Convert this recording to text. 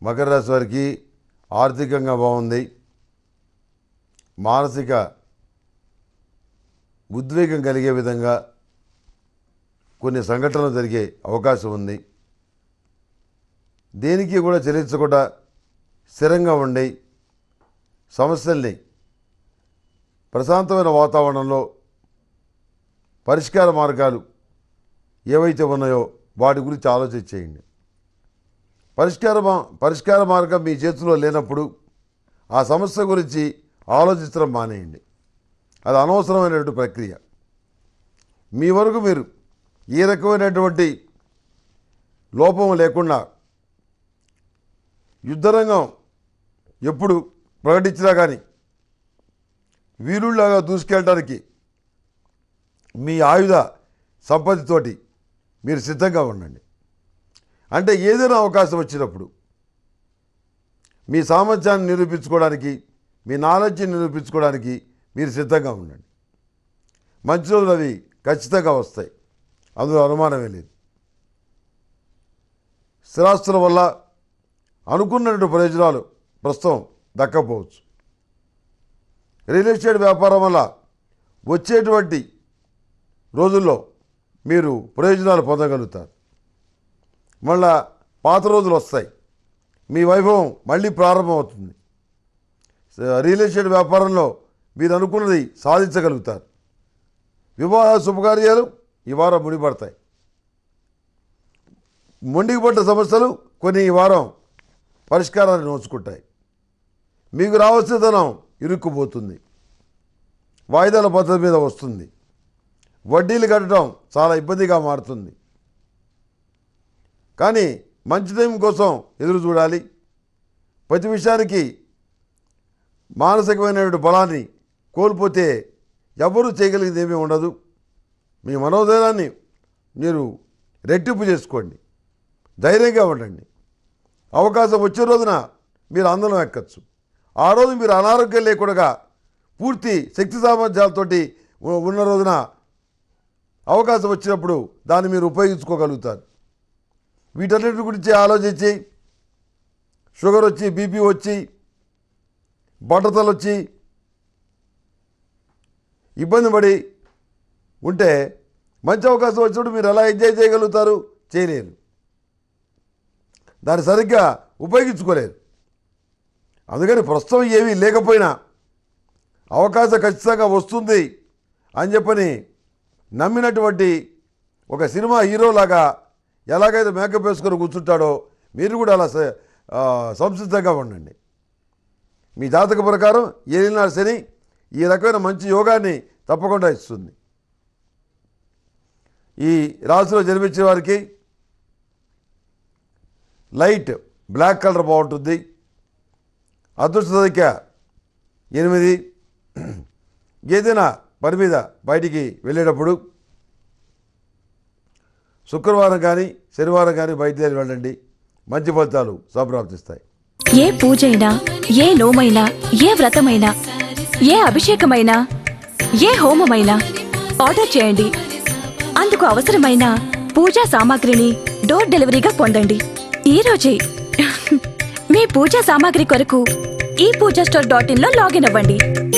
మకర రాశి వారికి ఆర్థికంగా బాగుంది మానసిక ఉద్వేగం కలిగే విధంగా కొన్ని సంఘటనలు జరిగే అవకాశం ఉంది దేనికి కూడా చెల్లించకుండా స్థిరంగా ఉండి సమస్యల్ని ప్రశాంతమైన వాతావరణంలో పరిష్కార మార్గాలు ఏవైతే ఉన్నాయో వాటి గురించి ఆలోచన చేయండి పరిష్కార మా- పరిష్కార మార్గం మీ చేతిలో లేనప్పుడు ఆ సమస్య గురించి ఆలోచించడం మానేయండి అది అనవసరమైనటువంటి ప్రక్రియ మీ వరకు మీరు ఏ రకమైనటువంటి లోపం లేకుండా యుద్ధరంగం ఎప్పుడు ప్రకటించినా కానీ వీరుల్లాగా దూసుకెళ్ళడానికి మీ ఆయుధ సంపత్తితోటి మీరు సిద్ధంగా ఉండండి అంటే ఏదైనా అవకాశం వచ్చినప్పుడు మీ సామర్థ్యాన్ని నిరూపించుకోవడానికి మీ నాలెడ్జ్ని నిరూపించుకోవడానికి మీరు సిద్ధంగా ఉండండి మంచి రోజులు అవి ఖచ్చితంగా వస్తాయి అందులో అనుమానమే లేదు స్థిరాస్తుల వల్ల అనుకున్నటువంటి ప్రయోజనాలు ప్రస్తుతం దక్కపోవచ్చు రియల్ ఎస్టేట్ వ్యాపారం వల్ల వచ్చేటువంటి రోజుల్లో మీరు ప్రయోజనాలు పొందగలుగుతారు మళ్ళా పాత రోజులు వస్తాయి మీ వైభవం మళ్ళీ ప్రారంభమవుతుంది స- రియల్ ఎస్టేట్ వ్యాపారంలో మీరు అనుకున్నది సాధించగలుగుతారు వివాహ శుభకార్యాలు ఈ వారం ముడిపడతాయి మొండికి పడ్డ సమస్యలు కొన్ని ఈ వారం పరిష్కారాన్ని నోచుకుంటాయి మీకు రావాల్సిన ధనం ఇరుక్కుపోతుంది వాయిదాల పద్ధతి మీద వస్తుంది వడ్డీలు కట్టడం చాలా ఇబ్బందిగా మారుతుంది కానీ మంచి టైం కోసం ఎదురు చూడాలి ప్రతి విషయానికి మానసికమైనటువంటి బలాన్ని కోల్పోతే ఎవరూ చేయగలిగింది ఏమీ ఉండదు మీ మనోధైర్యాన్ని మీరు రెట్టింపు చేసుకోండి ధైర్యంగా ఉండండి అవకాశం వచ్చే రోజున మీరు అందరం ఎక్కచ్చు ఆ రోజు మీరు అనారోగ్యం లేకుండా పూర్తి శక్తి సామర్థ్యాలతోటి ఉ- ఉన్న రోజున అవకాశం వచ్చినప్పుడు దాన్ని మీరు ఉపయోగించుకోగలుగుతారు వీటన్నిటి గురించి ఆలోచించి షుగర్ వచ్చి బీపీ వచ్చి బట్టతలు వచ్చి ఇబ్బంది పడి ఉంటే మంచి అవకాశం వచ్చినప్పుడు మీరు ఎలా ఎంజాయ్ చేయగలుగుతారు చేయలేరు దాన్ని సరిగ్గా ఉపయోగించుకోలేరు అందుకని ప్రస్తుతం ఏమీ లేకపోయినా అవకాశం ఖచ్చితంగా వస్తుంది అని చెప్పని నమ్మినటువంటి ఒక సినిమా హీరోలాగా ఎలాగైతే మేకప్ వేసుకొని కూర్చుంటాడో మీరు కూడా అలా స- ఆ, సంసిద్ధంగా ఉండండి మీ జాతక ప్రకారం ఏలినాడు శని ఈ రకమైన మంచి యోగాన్ని తప్పకుండా ఇస్తుంది ఈ రాశిలో జన్మించిన వారికి లైట్ బ్లాక్ కలర్ బాగుంటుంది అదృష్ట సంఖ్య ఎనిమిది ఏదైనా పని మీద బయటికి వెళ్ళేటప్పుడు శుక్రవారం కానీ శనివారం కానీ బయలుదేరి వెళ్ళండి మంచి ఫలితాలు సంప్రాప్తిస్తాయి ఏ పూజైనా ఏ నోమైనా ఏ వ్రతమైనా ఏ అభిషేకమైనా ఏ హోమమైనా ఆర్డర్ చేయండి అందుకు అవసరమైన పూజా సామాగ్రిని డోర్ డెలివరీగా పొందండి ఈ రోజే మీ పూజా సామాగ్రి కొరకు ఈ పూజా స్టోర్ డాట్ ఇన్ లో లాగిన్ అవ్వండి